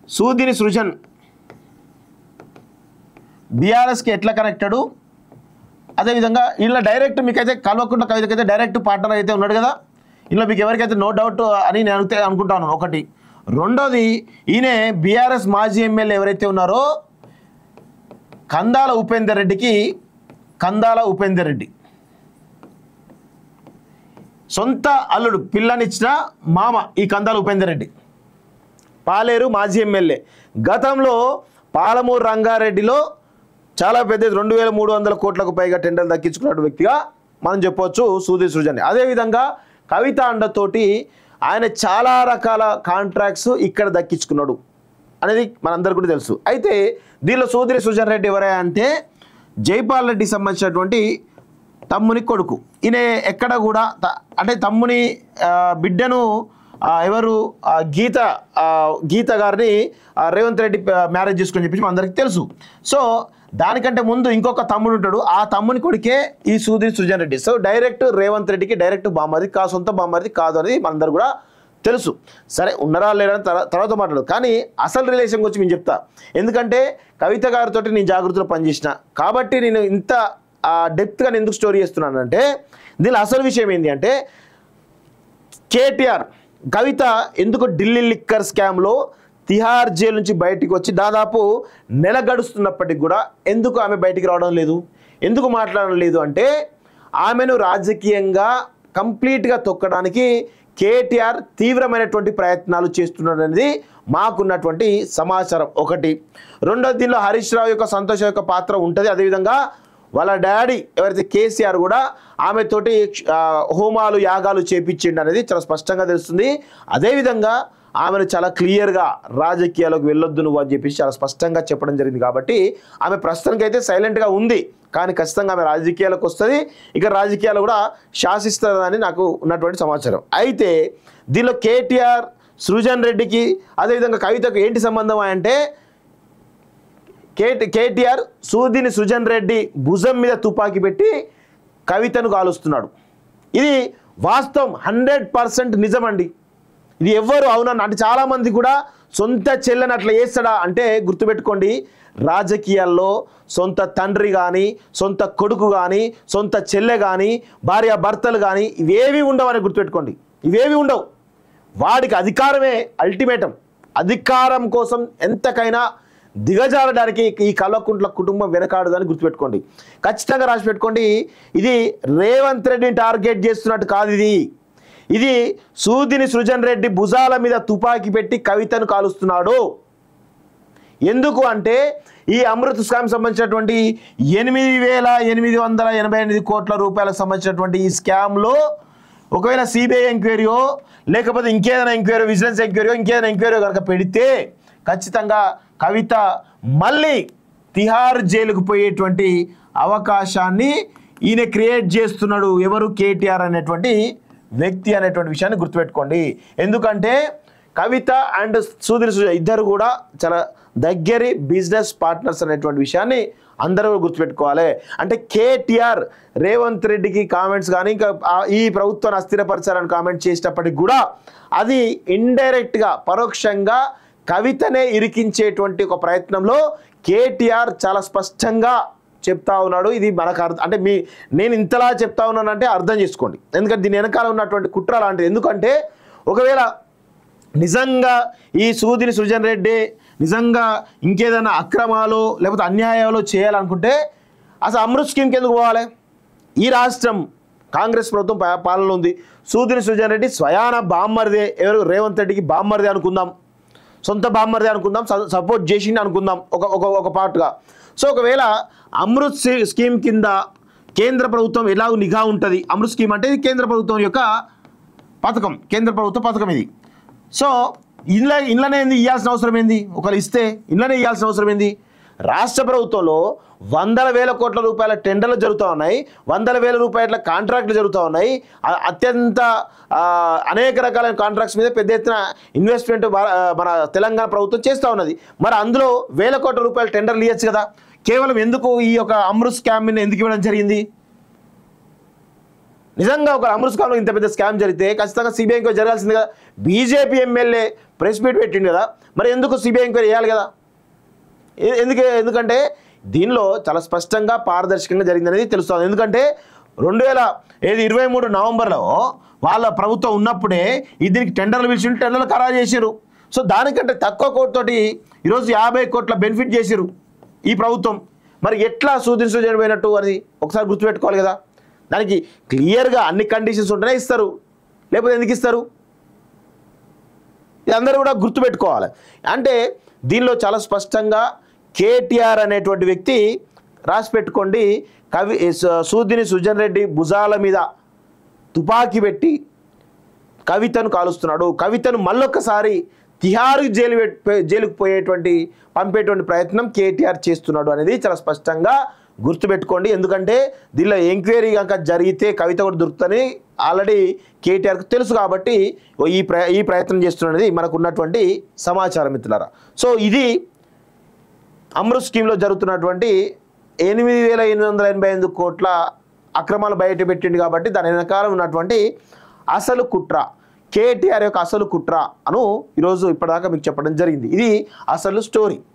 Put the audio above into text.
సూదిని సృజన్ బీఆర్ఎస్కి ఎట్లా కనెక్టెడు అదేవిధంగా ఇలా డైరెక్ట్ మీకైతే కల్వకుంట్ల కవితకైతే డైరెక్ట్ పార్ట్నర్ అయితే ఉన్నాడు కదా ఇలా మీకు ఎవరికైతే నో డౌట్ అని నేను అడిగితే అనుకుంటాను ఒకటి రెండోది ఈయన బీఆర్ఎస్ మాజీ ఎమ్మెల్యే ఎవరైతే ఉన్నారో కందాల ఉపేందర్ రెడ్డికి కందాల ఉపేందర్ రెడ్డి సొంత అల్లుడు పిల్లనిచ్చిన మామ ఈ కందాల ఉపేందర్ రెడ్డి పాలేరు మాజీ ఎమ్మెల్యే గతంలో పాలమూరు రంగారెడ్డిలో చాలా పెద్ద రెండు వేల మూడు వందల కోట్లకు పైగా టెండర్లు దక్కించుకున్న వ్యక్తిగా మనం చెప్పొచ్చు సూది సృజన్ అదేవిధంగా కవిత అండతోటి ఆయన చాలా రకాల కాంట్రాక్ట్స్ ఇక్కడ దక్కించుకున్నాడు అనేది మనందరికీ కూడా తెలుసు అయితే దీనిలో సూదిరి సుజన్ రెడ్డి ఎవరే అంటే జైపాల్ రెడ్డికి సంబంధించినటువంటి తమ్ముని కొడుకు ఈయన ఎక్కడ కూడా త- అంటే తమ్ముని ఆ, బిడ్డను ఆ, ఎవరు ఆ, గీత ఆ, గీత గారిని ఆ, రేవంత్ రెడ్డి ఆ, మ్యారేజ్ చేసుకొని చెప్పేసి మనందరికీ తెలుసు సో దానికంటే ముందు ఇంకొక తమ్ముడు ఉంటాడు ఆ తమ్ముని కొడుకే ఈ సూదిరి సుజన్ రెడ్డి సో డైరెక్ట్ రేవంత్ రెడ్డికి డైరెక్ట్ బామ్మది కా సొంత బామ్మది కాదు అనేది మనందరూ కూడా తెలుసు సరే ఉన్నరా లేరా అని తర్వా- తర్వాత మాట్లాడు కానీ అసలు రిలేషన్ గురించి నేను చెప్తా ఎందుకంటే కవిత గారితో నేను జాగ్రత్తలో పనిచేసిన కాబట్టి నేను ఇంత డెప్త్గా నేను ఎందుకు స్టోరీ చేస్తున్నానంటే దీని అసలు విషయం ఏంటి అంటే కేటీఆర్ కవిత ఎందుకు ఢిల్లీ లిక్కర్ స్కామ్లో తిహార్ జైలు నుంచి బయటికి వచ్చి దాదాపు నెల గడుస్తున్నప్పటికి కూడా ఎందుకు ఆమె బయటికి రావడం లేదు ఎందుకు మాట్లాడడం లేదు అంటే ఆమెను రాజకీయంగా కంప్లీట్గా తొక్కడానికి కేటీఆర్ తీవ్రమైనటువంటి ప్రయత్నాలు చేస్తున్నాడు అనేది మాకున్నటువంటి సమాచారం ఒకటి రెండో దీనిలో హరీష్ రావు యొక్క సంతోష్ యొక్క పాత్ర ఉంటుంది అదేవిధంగా వాళ్ళ డాడీ ఎవరైతే కేసీఆర్ కూడా ఆమెతోటి ఆ, హోమాలు యాగాలు చేపించిండు అనేది చాలా స్పష్టంగా తెలుస్తుంది అదేవిధంగా ఆమెను చాలా క్లియర్గా రాజకీయాలకు వెళ్ళొద్దు నువ్వు అని చెప్పేసి చాలా స్పష్టంగా చెప్పడం జరిగింది కాబట్టి ఆమె ప్రస్తుతానికి అయితే సైలెంట్గా ఉంది కానీ ఖచ్చితంగా ఆమె రాజకీయాలకు వస్తుంది ఇక రాజకీయాలు కూడా శాసిస్తుందని నాకు ఉన్నటువంటి సమాచారం అయితే దీనిలో కేటీఆర్ సృజన్ రెడ్డికి అదేవిధంగా కవితకు ఏంటి సంబంధం అంటే కేటి కేటీఆర్ సూదిని సుజన్ రెడ్డి భుజం మీద తుపాకీ పెట్టి కవితను కాలుస్తున్నాడు ఇది వాస్తవం హండ్రెడ్ పర్సెంట్ నిజమండి ఇది ఎవ్వరు అవునన్న అంటే చాలామంది కూడా సొంత చెల్లెని అట్లా చేస్తాడా అంటే గుర్తుపెట్టుకోండి రాజకీయాల్లో సొంత తండ్రి కానీ సొంత కొడుకు కానీ సొంత చెల్లె కానీ భార్య భర్తలు కానీ ఇవేవి ఉండవని గుర్తుపెట్టుకోండి ఇవేవి ఉండవు వాడికి అధికారమే అల్టిమేటం అధికారం కోసం ఎంతకైనా దిగజారడానికి ఈ కల్వకుంట్ల కుటుంబం వెనకాడదని గుర్తుపెట్టుకోండి ఖచ్చితంగా రాసి పెట్టుకోండి ఇది రేవంత్ రెడ్డిని టార్గెట్ చేస్తున్నట్టు కాదు ఇది ఇది సూదిని సృజన్ రెడ్డి భుజాల మీద తుపాకీ పెట్టి కవితను కాలుస్తున్నాడు ఎందుకు అంటే ఈ అమృత్ స్కామ్ సంబంధించినటువంటి ఎనిమిది వేల ఎనిమిది వందల ఎనభై ఎనిమిది కోట్ల రూపాయలకు సంబంధించినటువంటి ఈ స్కామ్లో ఒకవేళ సిబిఐ ఎంక్వైరీయో లేకపోతే ఇంకేదైనా ఎంక్వైరీ విజిలెన్స్ ఎంక్వైరీయో ఇంకేదైనా ఎంక్వైరీ కనుక పెడితే ఖచ్చితంగా కవిత మళ్ళీ తిహార్ జైలుకు పోయేటువంటి అవకాశాన్ని ఈయన క్రియేట్ చేస్తున్నాడు ఎవరు కేటీఆర్ అనేటువంటి వ్యక్తి అనేటువంటి విషయాన్ని గుర్తుపెట్టుకోండి ఎందుకంటే కవిత అండ్ సూదిరి సుజ ఇద్దరు కూడా చాలా దగ్గరి బిజినెస్ పార్ట్నర్స్ అనేటువంటి విషయాన్ని అందరూ గుర్తుపెట్టుకోవాలి అంటే కేటీఆర్ రేవంత్ రెడ్డికి కామెంట్స్ కానీ ఇంకా ఆ- ఈ ప్రభుత్వాన్ని అస్థిరపరచాలని కామెంట్ చేసినప్పటికి కూడా అది ఇండైరెక్ట్గా పరోక్షంగా కవితనే ఇరికించేటువంటి ఒక ప్రయత్నంలో కేటీఆర్ చాలా స్పష్టంగా చెప్తా ఉన్నాడు ఇది మనకు అర్థం అంటే మీ నేను ఇంతలా చెప్తా ఉన్నానంటే అర్థం చేసుకోండి ఎందుకంటే దీని వెనకాల ఉన్నటువంటి కుట్ర లాంటిది ఎందుకంటే ఒకవేళ నిజంగా ఈ సూదిని సృజన్ రెడ్డి నిజంగా ఇంకేదైనా అక్రమాలు లేకపోతే అన్యాయాలు చేయాలనుకుంటే అసలు అమృత్ స్కీమ్కి ఎందుకు పోవాలి ఈ రాష్ట్రం కాంగ్రెస్ ప్రభుత్వం పా- పాలనలో ఉంది సూదిని సృజన్ రెడ్డి స్వయాన బామ్మరిదే ఎవరు రేవంత్ రెడ్డికి బామ్మరిదే అనుకుందాం సొంత బామ్మరిదే అనుకుందాం స- సపోర్ట్ చేసింది అనుకుందాం ఒక ఒక ఒక పార్ట్గా సో ఒకవేళ అమృత్ సి- స్కీమ్ కింద కేంద్ర ప్రభుత్వం ఎలాగో నిఘా ఉంటుంది అమృత్ స్కీమ్ అంటే ఇది కేంద్ర ప్రభుత్వం యొక్క పథకం కేంద్ర ప్రభుత్వ పథకం ఇది సో ఇండ్ల ఇండ్లనే ఏంది ఇవ్వాల్సిన అవసరం ఏంది ఒకరు ఇస్తే ఇండ్లనే ఇవ్వాల్సిన అవసరం ఏంది రాష్ట్ర ప్రభుత్వంలో వందల వేల కోట్ల రూపాయల టెండర్లు జరుగుతూ ఉన్నాయి వందల వేల రూపాయల కాంట్రాక్ట్లు జరుగుతూ ఉన్నాయి అ- అత్యంత ఆ, అనేక రకాలైన కాంట్రాక్ట్స్ మీద పెద్ద ఎత్తున ఇన్వెస్ట్మెంట్ భా- ఆ, మన తెలంగాణ ప్రభుత్వం చేస్తూ ఉన్నది మరి అందులో వేల కోట్ల రూపాయల టెండర్లు ఇవ్వచ్చు కదా కేవలం ఎందుకు ఈ యొక్క అమృత్ స్కామ్ని ఎందుకు ఇవ్వడం జరిగింది నిజంగా ఒక అమృత్ స్కామ్లో ఇంత పెద్ద స్కామ్ జరిగితే ఖచ్చితంగా సిబిఐ ఎంక్వైరీ జరగాల్సింది కదా బీజేపీ ఎమ్మెల్యే ప్రెస్ మీట్ పెట్టిండు కదా మరి ఎందుకు సిబిఐ ఎంక్వైరీ చేయాలి కదా ఎ- ఎందుకే ఎందుకంటే దీనిలో చాలా స్పష్టంగా పారదర్శకంగా జరిగిందనేది తెలుస్తుంది ఎందుకంటే రెండు వేల ఏది ఇరవై మూడు నవంబర్లో వాళ్ళ ప్రభుత్వం ఉన్నప్పుడే ఈ దీనికి టెండర్లు పిలిచి టెండర్లు ఖరారు చేసిరు సో దానికంటే తక్కువ కోట్తోటి ఈరోజు యాభై కోట్ల బెనిఫిట్ చేసిరు ఈ ప్రభుత్వం మరి ఎట్లా సూచన సూచన పోయినట్టు అని ఒకసారి గుర్తుపెట్టుకోవాలి కదా దానికి క్లియర్గా అన్ని కండిషన్స్ ఉంటేనే ఇస్తారు లేకపోతే ఎందుకు ఇస్తారు ఇది అందరూ కూడా గుర్తుపెట్టుకోవాలి అంటే దీనిలో చాలా స్పష్టంగా కేటీఆర్ అనేటువంటి వ్యక్తి రాసి పెట్టుకోండి కవి స- సూదిని సుజన్ రెడ్డి భుజాల మీద తుపాకీ పెట్టి కవితను కాలుస్తున్నాడు కవితను మళ్ళొక్కసారి తిహారు జైలు పెట్- జైలుకు పోయేటువంటి పంపేటువంటి ప్రయత్నం కేటీఆర్ చేస్తున్నాడు అనేది చాలా స్పష్టంగా గుర్తుపెట్టుకోండి ఎందుకంటే దీనిలో ఎంక్వైరీ కనుక జరిగితే కవిత కూడా దొరుకుతుందని ఆల్రెడీ కేటీఆర్కి తెలుసు కాబట్టి ఓ ఈ ప్ర ఈ ప్రయత్నం చేస్తున్నది మనకు ఉన్నటువంటి సమాచారం మిత్రులారా సో ఇది అమృత్ స్కీమ్లో జరుగుతున్నటువంటి ఎనిమిది వేల ఎనిమిది వందల ఎనభై ఎనిమిది కోట్ల అక్రమాలు బయట పెట్టింది కాబట్టి దాని వెనకాల ఉన్నటువంటి అసలు కుట్ర కేటీఆర్ యొక్క అసలు కుట్ర అను ఈరోజు ఇప్పటిదాకా మీకు చెప్పడం జరిగింది ఇది అసలు స్టోరీ